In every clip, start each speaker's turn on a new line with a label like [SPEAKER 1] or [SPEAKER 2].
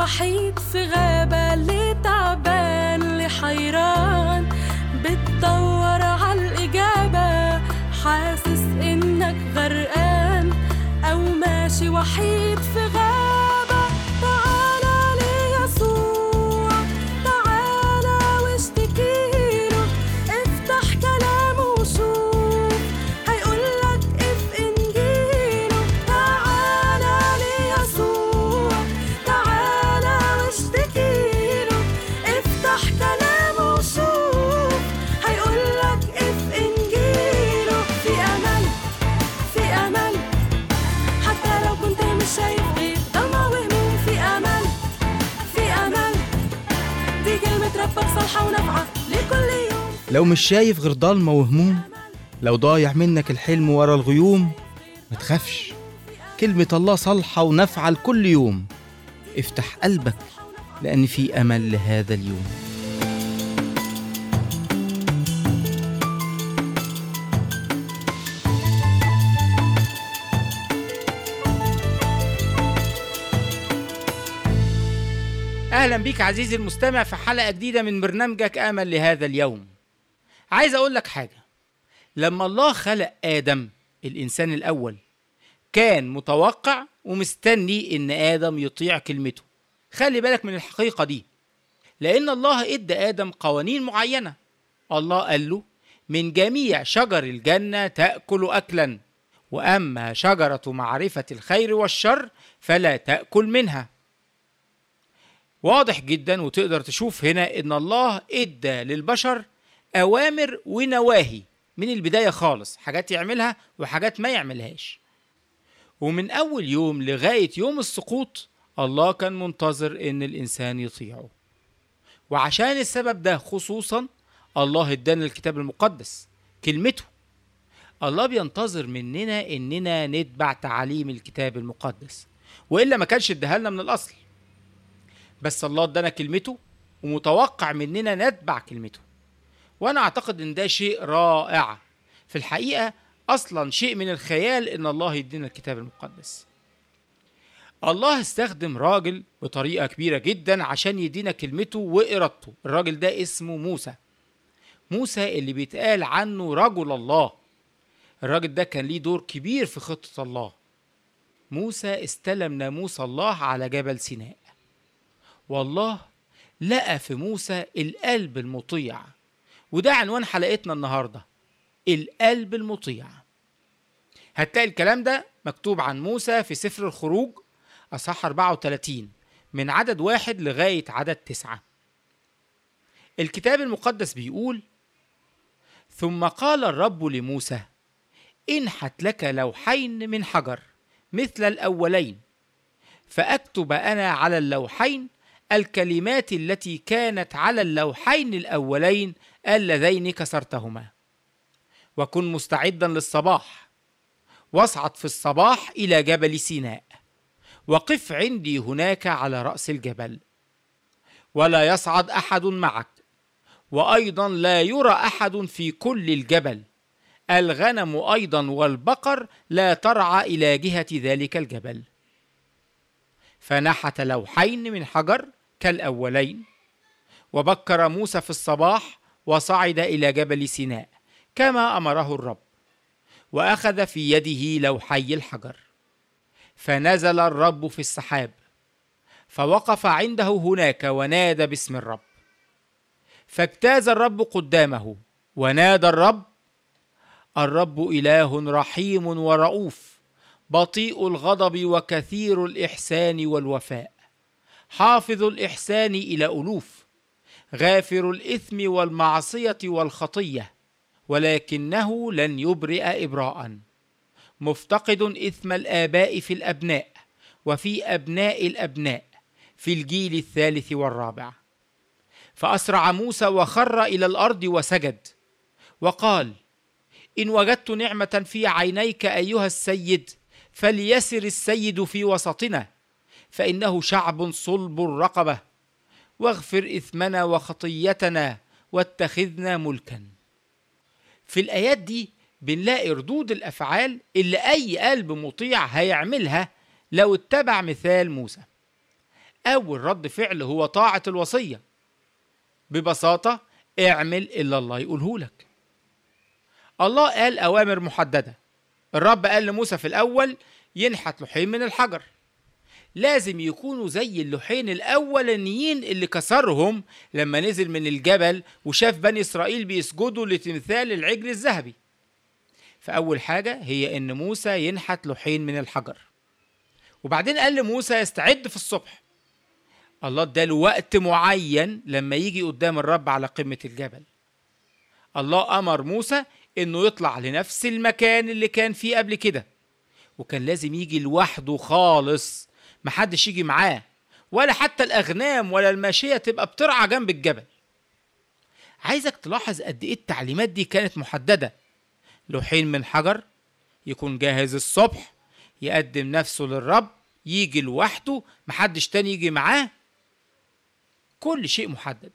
[SPEAKER 1] وحيد في غابة اللي تعبان اللي حيران بتدور عالإجابة حاسس إنك غرقان أو ماشي وحيد في غابة تعالى ليسوع تعالى واشتكيله افتح كلامه وشوف هيقولك اف انجيله تعالى ليسوع تعالى واشتكيله افتح كلامه وشوف هيقولك اف انجيله في امل في امل حتى لو كنت مش شايف غير ضلمة وهموم في امل في امل دي كلمة ربك صالحة ونافعة لكل يوم
[SPEAKER 2] لو مش شايف غير ضلمة وهموم لو ضايع منك الحلم ورا الغيوم ما تخافش كلمة الله صالحة ونافعة لكل يوم افتح قلبك لأن في أمل لهذا اليوم أهلا بيك عزيزي المستمع في حلقة جديدة من برنامجك أمل لهذا اليوم عايز أقول لك حاجة لما الله خلق آدم الإنسان الأول كان متوقع ومستني إن آدم يطيع كلمته خلي بالك من الحقيقة دي لأن الله إدى آدم قوانين معينة الله قال له من جميع شجر الجنة تأكل أكلا وأما شجرة معرفة الخير والشر فلا تأكل منها واضح جدا وتقدر تشوف هنا ان الله ادى للبشر اوامر ونواهي من البدايه خالص حاجات يعملها وحاجات ما يعملهاش ومن اول يوم لغايه يوم السقوط الله كان منتظر ان الانسان يطيعه وعشان السبب ده خصوصا الله ادانا الكتاب المقدس كلمته الله بينتظر مننا اننا نتبع تعاليم الكتاب المقدس والا ما كانش اداها لنا من الاصل بس الله ادانا كلمته ومتوقع مننا نتبع كلمته وانا اعتقد ان ده شيء رائع في الحقيقه اصلا شيء من الخيال ان الله يدينا الكتاب المقدس الله استخدم راجل بطريقه كبيره جدا عشان يدينا كلمته وارادته الراجل ده اسمه موسى موسى اللي بيتقال عنه رجل الله الراجل ده كان ليه دور كبير في خطه الله موسى استلم ناموس الله على جبل سيناء والله لقى في موسى القلب المطيع وده عنوان حلقتنا النهارده القلب المطيع هتلاقي الكلام ده مكتوب عن موسى في سفر الخروج أصحاح 34 من عدد واحد لغاية عدد تسعة الكتاب المقدس بيقول ثم قال الرب لموسى انحت لك لوحين من حجر مثل الأولين فأكتب أنا على اللوحين الكلمات التي كانت على اللوحين الأولين اللذين كسرتهما وكن مستعدا للصباح واصعد في الصباح إلى جبل سيناء وقف عندي هناك على رأس الجبل ولا يصعد أحد معك وأيضا لا يرى أحد في كل الجبل الغنم أيضا والبقر لا ترعى إلى جهة ذلك الجبل فنحت لوحين من حجر كالأولين وبكر موسى في الصباح وصعد إلى جبل سيناء كما أمره الرب وأخذ في يده لوحي الحجر فنزل الرب في السحاب فوقف عنده هناك ونادى باسم الرب فاجتاز الرب قدامه ونادى الرب الرب إله رحيم ورؤوف بطيء الغضب وكثير الإحسان والوفاء حافظ الإحسان إلى ألوف غافر الإثم والمعصية والخطية ولكنه لن يبرئ إبراء مفتقد إثم الآباء في الأبناء وفي أبناء الأبناء في الجيل الثالث والرابع فأسرع موسى وخر إلى الأرض وسجد وقال إن وجدت نعمة في عينيك أيها السيد فليسر السيد في وسطنا فإنه شعب صلب الرقبة واغفر إثمنا وخطيتنا واتخذنا ملكا في الآيات دي بنلاقي ردود الأفعال اللي أي قلب مطيع هيعملها لو اتبع مثال موسى أول رد فعل هو طاعة الوصية ببساطة اعمل إلا الله يقوله لك الله قال أوامر محددة الرب قال لموسى في الأول ينحت لوحين من الحجر لازم يكونوا زي اللوحين الأولانيين اللي كسرهم لما نزل من الجبل وشاف بني إسرائيل بيسجدوا لتمثال العجل الذهبي فأول حاجة هي إن موسى ينحت لوحين من الحجر وبعدين قال لموسى يستعد في الصبح الله اداله وقت معين لما يجي قدام الرب على قمة الجبل الله أمر موسى إنه يطلع لنفس المكان اللي كان فيه قبل كده وكان لازم يجي لوحده خالص محدش يجي معاه ولا حتى الأغنام ولا الماشية تبقى بترعى جنب الجبل عايزك تلاحظ قد إيه التعليمات دي كانت محددة لوحين من حجر يكون جاهز الصبح يقدم نفسه للرب يجي لوحده محدش تاني يجي معاه كل شيء محدد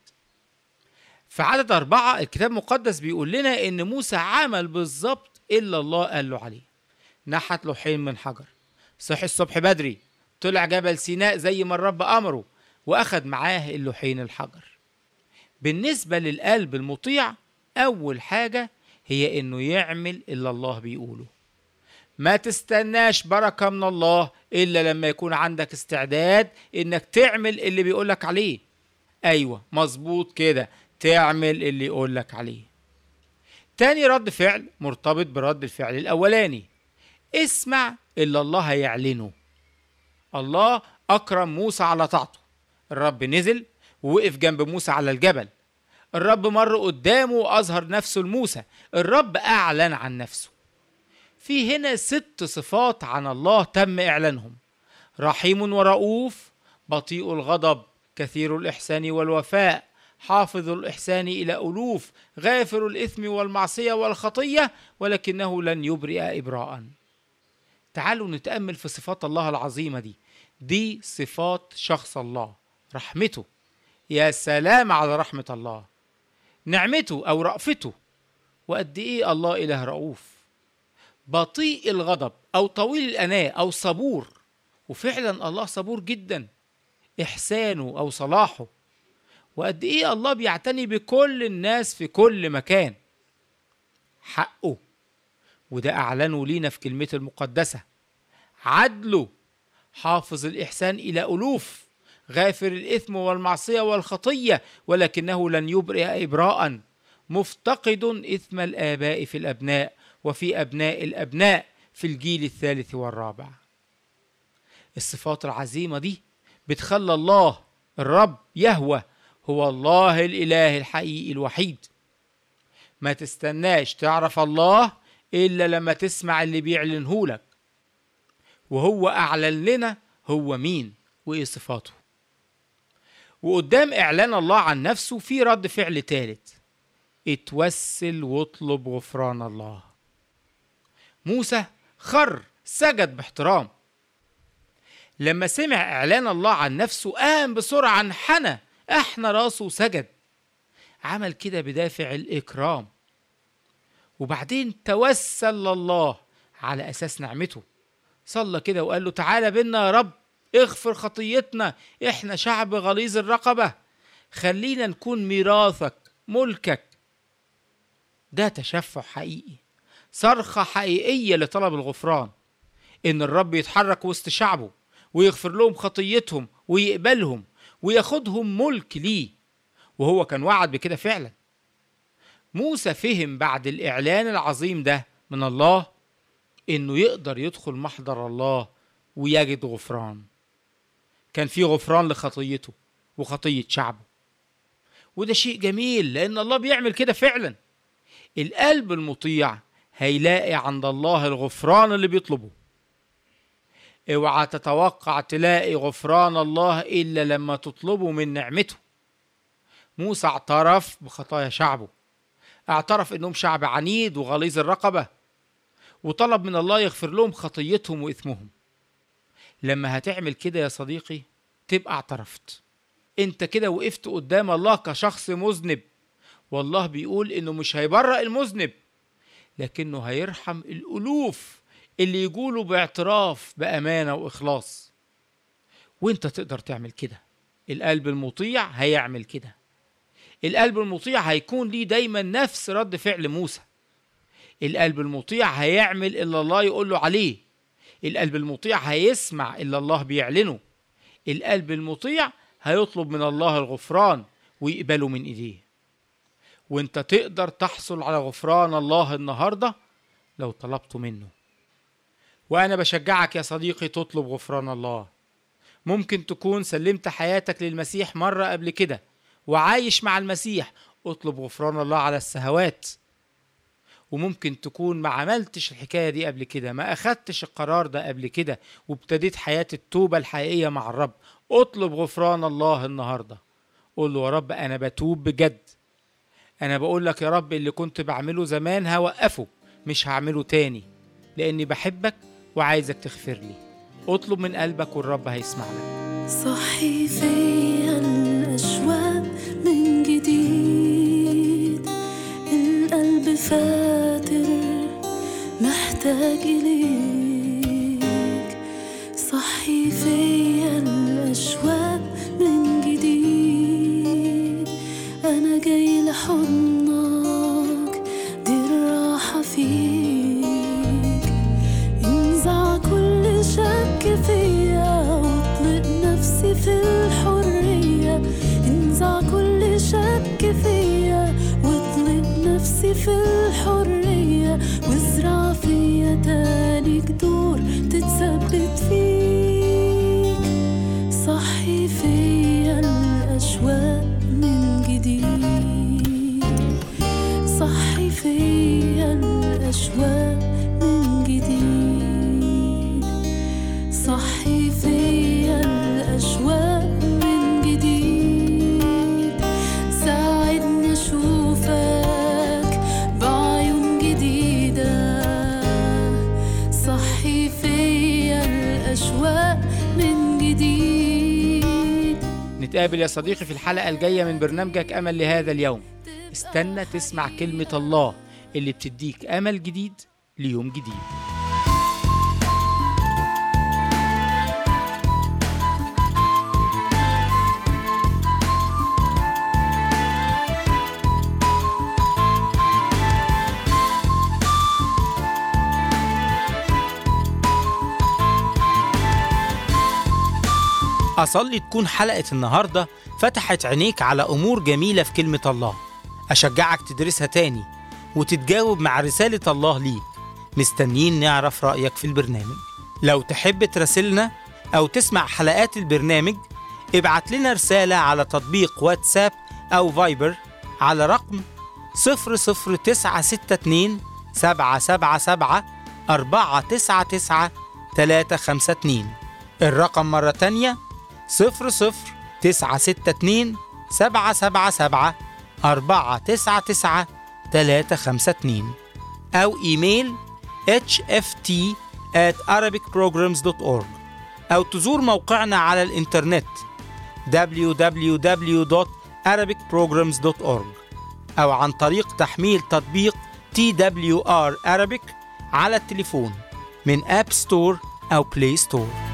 [SPEAKER 2] في عدد أربعة الكتاب المقدس بيقول لنا إن موسى عمل بالظبط إلا الله قال له عليه نحت لوحين من حجر صحي الصبح بدري طلع جبل سيناء زي ما الرب أمره وأخد معاه اللوحين الحجر بالنسبة للقلب المطيع أول حاجة هي إنه يعمل إلا الله بيقوله ما تستناش بركة من الله إلا لما يكون عندك استعداد إنك تعمل اللي بيقولك عليه أيوة مظبوط كده تعمل اللي يقولك عليه تاني رد فعل مرتبط برد الفعل الأولاني اسمع اللي الله هيعلنه الله أكرم موسى على طاعته الرب نزل ووقف جنب موسى على الجبل الرب مر قدامه وأظهر نفسه لموسى الرب أعلن عن نفسه في هنا ست صفات عن الله تم إعلانهم رحيم ورؤوف بطيء الغضب كثير الإحسان والوفاء حافظ الإحسان إلى ألوف غافر الإثم والمعصية والخطية ولكنه لن يبرئ إبراء تعالوا نتأمل في صفات الله العظيمة دي دي صفات شخص الله رحمته يا سلام على رحمة الله نعمته أو رأفته وقد إيه الله إله رؤوف بطيء الغضب أو طويل الأناة أو صبور وفعلا الله صبور جدا إحسانه أو صلاحه وقد إيه الله بيعتني بكل الناس في كل مكان حقه وده أعلنه لينا في كلمته المقدسة عدله حافظ الإحسان إلى ألوف غافر الإثم والمعصية والخطية ولكنه لن يبرئ إبراء مفتقد إثم الآباء في الأبناء وفي أبناء الأبناء في الجيل الثالث والرابع الصفات العظيمة دي بتخلى الله الرب يهوى هو الله الإله الحقيقي الوحيد ما تستناش تعرف الله إلا لما تسمع اللي بيعلنه لك وهو أعلن لنا هو مين وإيه صفاته وقدام إعلان الله عن نفسه في رد فعل تالت اتوسل واطلب غفران الله موسى خر سجد باحترام لما سمع إعلان الله عن نفسه قام بسرعة انحنى احنى راسه وسجد عمل كده بدافع الإكرام وبعدين توسل لله على أساس نعمته صلى كده وقال له تعالى بينا يا رب اغفر خطيتنا احنا شعب غليظ الرقبة خلينا نكون ميراثك ملكك ده تشفع حقيقي صرخة حقيقية لطلب الغفران إن الرب يتحرك وسط شعبه ويغفر لهم خطيتهم ويقبلهم وياخدهم ملك ليه وهو كان وعد بكده فعلا موسى فهم بعد الإعلان العظيم ده من الله إنه يقدر يدخل محضر الله ويجد غفران كان في غفران لخطيته وخطية شعبه وده شيء جميل لأن الله بيعمل كده فعلا القلب المطيع هيلاقي عند الله الغفران اللي بيطلبه اوعى تتوقع تلاقي غفران الله إلا لما تطلبه من نعمته موسى اعترف بخطايا شعبه اعترف انهم شعب عنيد وغليظ الرقبة وطلب من الله يغفر لهم خطيتهم وإثمهم لما هتعمل كده يا صديقي تبقى اعترفت انت كده وقفت قدام الله كشخص مذنب والله بيقول انه مش هيبرأ المذنب لكنه هيرحم الألوف اللي يقولوا باعتراف بأمانة وإخلاص وانت تقدر تعمل كده القلب المطيع هيعمل كده القلب المطيع هيكون ليه دايما نفس رد فعل موسى القلب المطيع هيعمل اللي الله يقول له عليه القلب المطيع هيسمع اللي الله بيعلنه القلب المطيع هيطلب من الله الغفران ويقبله من ايديه وانت تقدر تحصل على غفران الله النهارده لو طلبته منه وانا بشجعك يا صديقي تطلب غفران الله ممكن تكون سلمت حياتك للمسيح مره قبل كده وعايش مع المسيح اطلب غفران الله على السهوات وممكن تكون ما عملتش الحكايه دي قبل كده ما اخدتش القرار ده قبل كده وابتديت حياه التوبه الحقيقيه مع الرب اطلب غفران الله النهارده قول له يا رب انا بتوب بجد انا بقول لك يا رب اللي كنت بعمله زمان هوقفه مش هعمله تاني لاني بحبك وعايزك تغفر لي اطلب من قلبك والرب هيسمع لك
[SPEAKER 1] صحي فيا الأشواق من جديد القلب فاتر محتاج إليك صحي فيا الأشواق من جديد أنا جاي لحضنك دي الراحة فيك انزع كل شك فيا واطلق نفسي في الحرية انزع كل شك فيا واطلق نفسي في الحرية وازرع فيا تاني جذور تتثبت فيك صحي فيا الأشواق من جديد صحي فيا الأشواق من جديد صحي فيا الأشواق من جديد ساعدني أشوفك بعيون جديدة صحي فيا الأشواق من جديد
[SPEAKER 2] نتقابل يا صديقي في الحلقه الجايه من برنامجك امل لهذا اليوم استنى تسمع كلمه الله اللي بتديك امل جديد ليوم جديد أصلي تكون حلقة النهاردة فتحت عينيك على أمور جميلة في كلمة الله أشجعك تدرسها تاني وتتجاوب مع رسالة الله ليك مستنيين نعرف رأيك في البرنامج لو تحب تراسلنا أو تسمع حلقات البرنامج ابعت لنا رسالة على تطبيق واتساب أو فايبر على رقم 00962 777 499 352 الرقم مرة تانية صفر صفر تسعة ستة اتنين سبعة سبعة سبعة أربعة تسعة تسعة تلاتة خمسة اتنين أو إيميل hft at arabicprograms.org أو تزور موقعنا على الإنترنت www.arabicprograms.org أو عن طريق تحميل تطبيق TWR Arabic على التليفون من أب ستور أو بلاي ستور